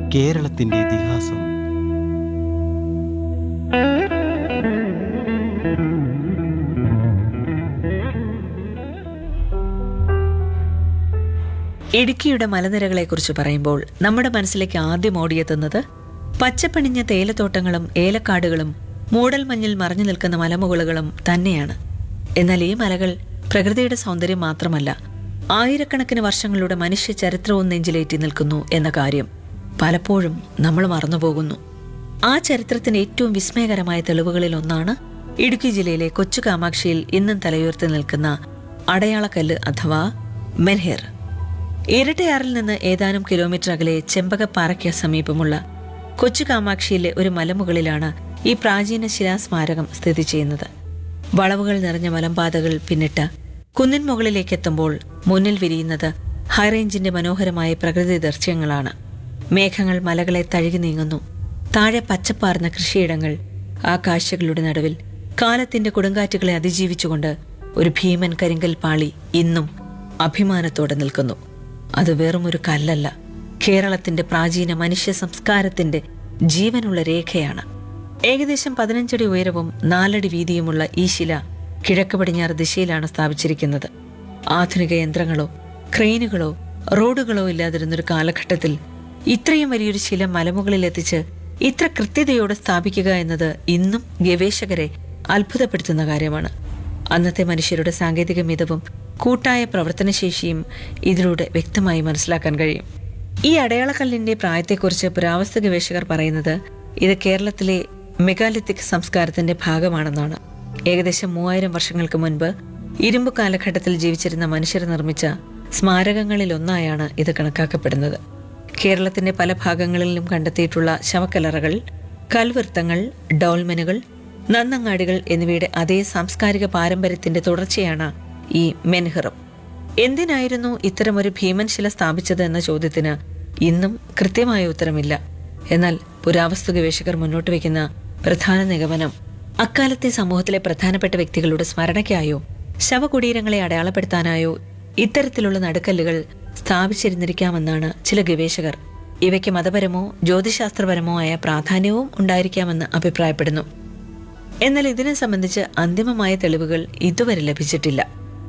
കേരളത്തിന്റെ ഇതിഹാസം ഇടുക്കിയുടെ മലനിരകളെക്കുറിച്ച് പറയുമ്പോൾ നമ്മുടെ മനസ്സിലേക്ക് ആദ്യം ഓടിയെത്തുന്നത് പച്ചപ്പണിഞ്ഞ തേയിലത്തോട്ടങ്ങളും ഏലക്കാടുകളും മൂടൽമഞ്ഞിൽ മറഞ്ഞു നിൽക്കുന്ന മലമുകളുകളും തന്നെയാണ് എന്നാൽ ഈ മലകൾ പ്രകൃതിയുടെ സൗന്ദര്യം മാത്രമല്ല ആയിരക്കണക്കിന് വർഷങ്ങളുടെ മനുഷ്യ ചരിത്രവും നെഞ്ചിലേറ്റി നിൽക്കുന്നു എന്ന കാര്യം പലപ്പോഴും നമ്മൾ മറന്നുപോകുന്നു ആ ചരിത്രത്തിന് ഏറ്റവും വിസ്മയകരമായ തെളിവുകളിൽ ഒന്നാണ് ഇടുക്കി ജില്ലയിലെ കൊച്ചു കാമാക്ഷിയിൽ ഇന്നും തലയുയർത്തി നിൽക്കുന്ന അടയാളക്കല്ല് അഥവാ മെൻഹിർ ഇരട്ടയാറിൽ നിന്ന് ഏതാനും കിലോമീറ്റർ അകലെ ചെമ്പകപ്പാറയ്ക്ക് സമീപമുള്ള കൊച്ചു കാമാക്ഷിയിലെ ഒരു മലമുകളിലാണ് ഈ പ്രാചീന ശിലാസ്മാരകം സ്ഥിതി ചെയ്യുന്നത് വളവുകൾ നിറഞ്ഞ മലമ്പാതകൾ പിന്നിട്ട് കുന്നിൻ മുകളിലേക്ക് എത്തുമ്പോൾ മുന്നിൽ വിരിയുന്നത് ഹൈറേഞ്ചിന്റെ മനോഹരമായ പ്രകൃതി ദൃശ്യങ്ങളാണ് മേഘങ്ങൾ മലകളെ തഴുകി നീങ്ങുന്നു താഴെ പച്ചപ്പാർന്ന കൃഷിയിടങ്ങൾ ആ കാഴ്ചകളുടെ നടുവിൽ കാലത്തിന്റെ കൊടുങ്കാറ്റുകളെ അതിജീവിച്ചുകൊണ്ട് ഒരു ഭീമൻ കരിങ്കൽ പാളി ഇന്നും അഭിമാനത്തോടെ നിൽക്കുന്നു അത് വെറും ഒരു കല്ലല്ല കേരളത്തിന്റെ പ്രാചീന മനുഷ്യ സംസ്കാരത്തിന്റെ ജീവനുള്ള രേഖയാണ് ഏകദേശം പതിനഞ്ചടി ഉയരവും നാലടി വീതിയുമുള്ള ഈ ശില കിഴക്ക് പടിഞ്ഞാറ് ദിശയിലാണ് സ്ഥാപിച്ചിരിക്കുന്നത് ആധുനിക യന്ത്രങ്ങളോ ക്രെയിനുകളോ റോഡുകളോ ഇല്ലാതിരുന്നൊരു കാലഘട്ടത്തിൽ ഇത്രയും വലിയൊരു ശില മലമുകളിൽ എത്തിച്ച് ഇത്ര കൃത്യതയോടെ സ്ഥാപിക്കുക എന്നത് ഇന്നും ഗവേഷകരെ അത്ഭുതപ്പെടുത്തുന്ന കാര്യമാണ് അന്നത്തെ മനുഷ്യരുടെ സാങ്കേതിക മിതവും കൂട്ടായ പ്രവർത്തനശേഷിയും ഇതിലൂടെ വ്യക്തമായി മനസ്സിലാക്കാൻ കഴിയും ഈ അടയാളക്കല്ലിന്റെ പ്രായത്തെക്കുറിച്ച് പുരാവസ്തു ഗവേഷകർ പറയുന്നത് ഇത് കേരളത്തിലെ മെഗാലിത്തിക് സംസ്കാരത്തിന്റെ ഭാഗമാണെന്നാണ് ഏകദേശം മൂവായിരം വർഷങ്ങൾക്ക് മുൻപ് ഇരുമ്പ് കാലഘട്ടത്തിൽ ജീവിച്ചിരുന്ന മനുഷ്യർ നിർമ്മിച്ച സ്മാരകങ്ങളിലൊന്നായാണ് ഇത് കണക്കാക്കപ്പെടുന്നത് കേരളത്തിന്റെ പല ഭാഗങ്ങളിലും കണ്ടെത്തിയിട്ടുള്ള ശവക്കലറകൾ കൽവൃത്തങ്ങൾ ഡോൾമെനുകൾ നന്നങ്ങാടികൾ എന്നിവയുടെ അതേ സാംസ്കാരിക പാരമ്പര്യത്തിന്റെ തുടർച്ചയാണ് ഈ മെൻഹിറും എന്തിനായിരുന്നു ഇത്തരമൊരു ഭീമൻ ശില സ്ഥാപിച്ചത് എന്ന ചോദ്യത്തിന് ഇന്നും കൃത്യമായ ഉത്തരമില്ല എന്നാൽ പുരാവസ്തു ഗവേഷകർ മുന്നോട്ട് വയ്ക്കുന്ന പ്രധാന നിഗമനം അക്കാലത്തെ സമൂഹത്തിലെ പ്രധാനപ്പെട്ട വ്യക്തികളുടെ സ്മരണയ്ക്കായോ ശവകുടീരങ്ങളെ അടയാളപ്പെടുത്താനായോ ഇത്തരത്തിലുള്ള നടുക്കല്ലുകൾ സ്ഥാപിച്ചിരുന്നിരിക്കാമെന്നാണ് ചില ഗവേഷകർ ഇവയ്ക്ക് മതപരമോ ജ്യോതിശാസ്ത്രപരമോ ആയ പ്രാധാന്യവും ഉണ്ടായിരിക്കാമെന്ന് അഭിപ്രായപ്പെടുന്നു എന്നാൽ ഇതിനെ സംബന്ധിച്ച് അന്തിമമായ തെളിവുകൾ ഇതുവരെ ലഭിച്ചിട്ടില്ല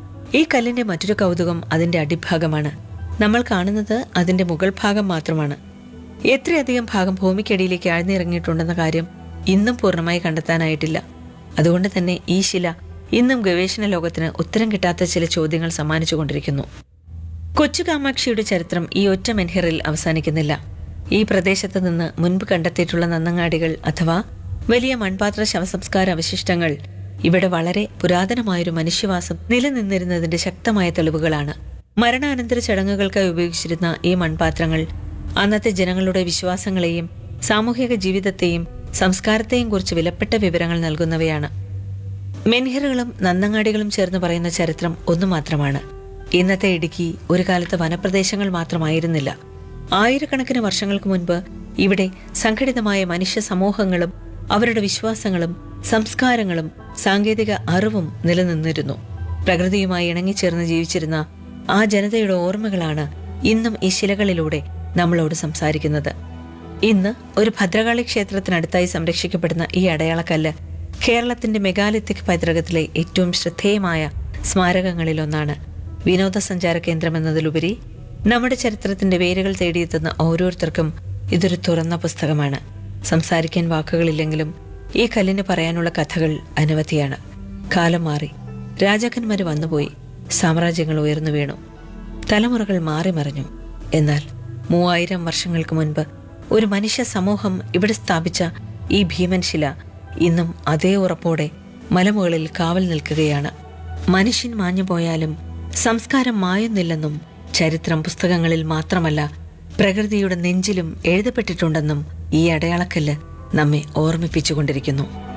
ഈ കല്ലിന്റെ മറ്റൊരു കൗതുകം അതിന്റെ അടിഭാഗമാണ് നമ്മൾ കാണുന്നത് അതിന്റെ മുകൾ ഭാഗം മാത്രമാണ് എത്രയധികം ഭാഗം ഭൂമിക്കടിയിലേക്ക് ആഴ്ന്നിറങ്ങിയിട്ടുണ്ടെന്ന കാര്യം ഇന്നും പൂർണ്ണമായി കണ്ടെത്താനായിട്ടില്ല അതുകൊണ്ട് തന്നെ ഈ ശില ഇന്നും ഗവേഷണ ലോകത്തിന് ഉത്തരം കിട്ടാത്ത ചില ചോദ്യങ്ങൾ സമ്മാനിച്ചുകൊണ്ടിരിക്കുന്നു കൊച്ചു കാമാക്ഷിയുടെ ചരിത്രം ഈ ഒറ്റ മെൻഹിറിൽ അവസാനിക്കുന്നില്ല ഈ പ്രദേശത്ത് നിന്ന് മുൻപ് കണ്ടെത്തിയിട്ടുള്ള നന്നങ്ങാടികൾ അഥവാ വലിയ മൺപാത്ര ശവസംസ്കാര അവശിഷ്ടങ്ങൾ ഇവിടെ വളരെ പുരാതനമായൊരു മനുഷ്യവാസം നിലനിന്നിരുന്നതിന്റെ ശക്തമായ തെളിവുകളാണ് മരണാനന്തര ചടങ്ങുകൾക്കായി ഉപയോഗിച്ചിരുന്ന ഈ മൺപാത്രങ്ങൾ അന്നത്തെ ജനങ്ങളുടെ വിശ്വാസങ്ങളെയും സാമൂഹിക ജീവിതത്തെയും സംസ്കാരത്തെയും കുറിച്ച് വിലപ്പെട്ട വിവരങ്ങൾ നൽകുന്നവയാണ് മെൻഹിറുകളും നന്നങ്ങാടികളും ചേർന്ന് പറയുന്ന ചരിത്രം ഒന്നു മാത്രമാണ് ഇന്നത്തെ ഇടുക്കി ഒരു കാലത്ത് വനപ്രദേശങ്ങൾ മാത്രമായിരുന്നില്ല ആയിരക്കണക്കിന് വർഷങ്ങൾക്ക് മുൻപ് ഇവിടെ സംഘടിതമായ മനുഷ്യ സമൂഹങ്ങളും അവരുടെ വിശ്വാസങ്ങളും സംസ്കാരങ്ങളും സാങ്കേതിക അറിവും നിലനിന്നിരുന്നു പ്രകൃതിയുമായി ഇണങ്ങിച്ചേർന്ന് ജീവിച്ചിരുന്ന ആ ജനതയുടെ ഓർമ്മകളാണ് ഇന്നും ഈ ശിലകളിലൂടെ നമ്മളോട് സംസാരിക്കുന്നത് ഇന്ന് ഒരു ഭദ്രകാളി ക്ഷേത്രത്തിനടുത്തായി സംരക്ഷിക്കപ്പെടുന്ന ഈ അടയാളക്കല്ല് കേരളത്തിന്റെ മെഗാലിത്തിക് പൈതൃകത്തിലെ ഏറ്റവും ശ്രദ്ധേയമായ സ്മാരകങ്ങളിലൊന്നാണ് വിനോദസഞ്ചാര കേന്ദ്രം എന്നതിലുപരി നമ്മുടെ ചരിത്രത്തിന്റെ വേരുകൾ തേടിയെത്തുന്ന ഓരോരുത്തർക്കും ഇതൊരു തുറന്ന പുസ്തകമാണ് സംസാരിക്കാൻ വാക്കുകളില്ലെങ്കിലും ഈ കല്ലിന് പറയാനുള്ള കഥകൾ അനവധിയാണ് കാലം മാറി രാജാക്കന്മാർ വന്നുപോയി സാമ്രാജ്യങ്ങൾ ഉയർന്നു വീണു തലമുറകൾ മാറി മറിഞ്ഞു എന്നാൽ മൂവായിരം വർഷങ്ങൾക്ക് മുൻപ് ഒരു മനുഷ്യ സമൂഹം ഇവിടെ സ്ഥാപിച്ച ഈ ഭീമൻ ശില ഇന്നും അതേ ഉറപ്പോടെ മലമുകളിൽ കാവൽ നിൽക്കുകയാണ് മനുഷ്യൻ മാഞ്ഞു പോയാലും സംസ്കാരം മായുന്നില്ലെന്നും ചരിത്രം പുസ്തകങ്ങളിൽ മാത്രമല്ല പ്രകൃതിയുടെ നെഞ്ചിലും എഴുതപ്പെട്ടിട്ടുണ്ടെന്നും ഈ അടയാളക്കല്ല് നമ്മെ ഓർമ്മിപ്പിച്ചുകൊണ്ടിരിക്കുന്നു